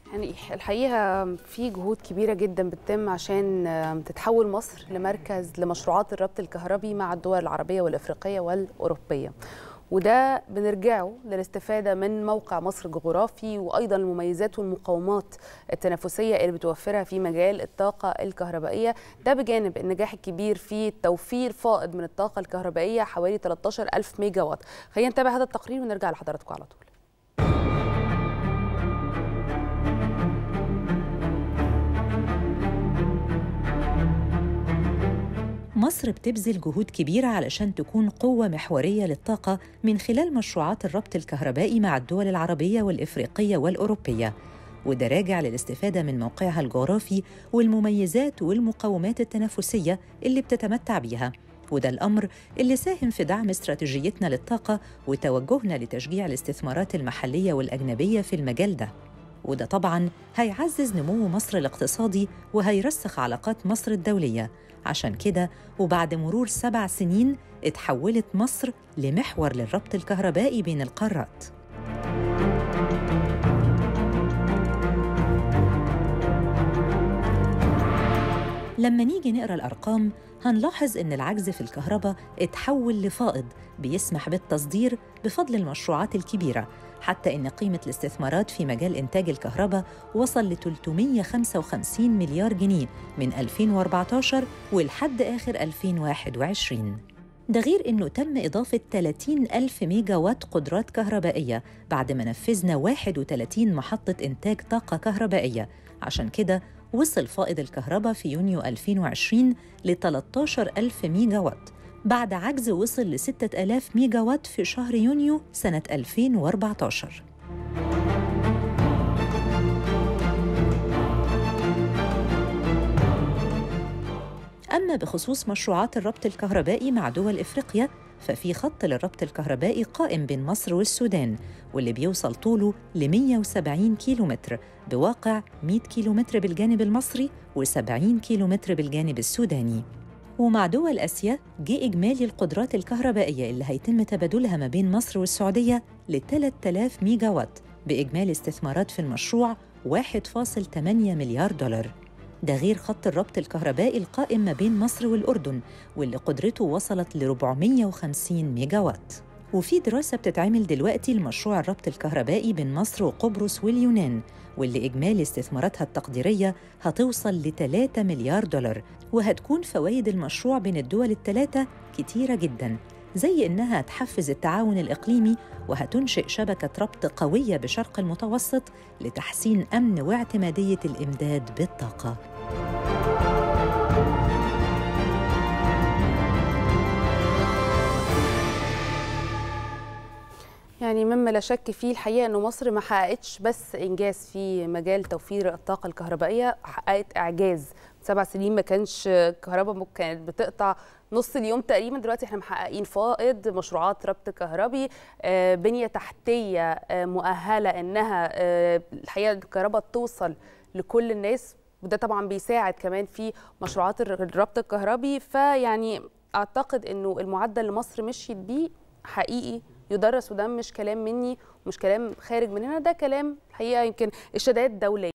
يعني الحقيقة في جهود كبيرة جدا بتتم عشان تتحول مصر لمركز لمشروعات الربط الكهربي مع الدول العربية والإفريقية والأوروبية وده بنرجعه للاستفادة من موقع مصر الجغرافي وأيضا المميزات والمقومات التنافسية اللي بتوفرها في مجال الطاقة الكهربائية ده بجانب النجاح الكبير في توفير فائض من الطاقة الكهربائية حوالي 13 ألف ميجا وات خلينا نتابع هذا التقرير ونرجع لحضراتكم على طول مصر بتبذل جهود كبيرة علشان تكون قوة محورية للطاقة من خلال مشروعات الربط الكهربائي مع الدول العربية والإفريقية والأوروبية وده راجع للاستفادة من موقعها الجغرافي والمميزات والمقومات التنافسية اللي بتتمتع بيها وده الأمر اللي ساهم في دعم استراتيجيتنا للطاقة وتوجهنا لتشجيع الاستثمارات المحلية والأجنبية في المجال ده وده طبعاً هيعزز نمو مصر الاقتصادي وهيرسخ علاقات مصر الدولية عشان كده وبعد مرور سبع سنين اتحولت مصر لمحور للربط الكهربائي بين القارات لما نيجي نقرا الارقام هنلاحظ ان العجز في الكهرباء اتحول لفائض بيسمح بالتصدير بفضل المشروعات الكبيره حتى ان قيمه الاستثمارات في مجال انتاج الكهرباء وصل ل 355 مليار جنيه من 2014 ولحد اخر 2021 ده غير إنه تم إضافة 30 ألف ميجا وات قدرات كهربائية بعد ما نفذنا 31 محطة إنتاج طاقة كهربائية عشان كده وصل فائض الكهرباء في يونيو 2020 ل 13 ألف ميجا وات بعد عجز وصل ل 6000 ميجا وات في شهر يونيو سنة 2014 أما بخصوص مشروعات الربط الكهربائي مع دول إفريقيا ففي خط للربط الكهربائي قائم بين مصر والسودان واللي بيوصل طوله ل 170 كيلومتر بواقع 100 كيلومتر بالجانب المصري و70 كيلومتر بالجانب السوداني ومع دول آسيا جه إجمالي القدرات الكهربائية اللي هيتم تبادلها ما بين مصر والسعودية ل 3000 ميجا وات بإجمالي استثمارات في المشروع 1.8 مليار دولار ده غير خط الربط الكهربائي القائم ما بين مصر والأردن واللي قدرته وصلت ل 450 ميجا وات وفي دراسة بتتعمل دلوقتي لمشروع الربط الكهربائي بين مصر وقبرص واليونان واللي إجمالي استثماراتها التقديرية هتوصل ل 3 مليار دولار وهتكون فوائد المشروع بين الدول الثلاثة كتيرة جداً زي إنها تحفز التعاون الإقليمي وهتنشئ شبكة ربط قوية بشرق المتوسط لتحسين أمن واعتمادية الإمداد بالطاقة. يعني مما لا شك فيه الحقيقه انه مصر ما حققتش بس انجاز في مجال توفير الطاقه الكهربائيه حققت اعجاز سبع سنين ما كانش الكهرباء كانت بتقطع نص اليوم تقريبا دلوقتي احنا محققين فائض مشروعات ربط كهربي بنيه تحتيه مؤهله انها الحقيقه الكهرباء توصل لكل الناس وده طبعا بيساعد كمان في مشروعات الربط الكهربي فيعني اعتقد انه المعدل اللي مصر مشيت بيه حقيقي يدرس وده مش كلام مني ومش كلام خارج من هنا ده كلام الحقيقه يمكن اشادات دوليه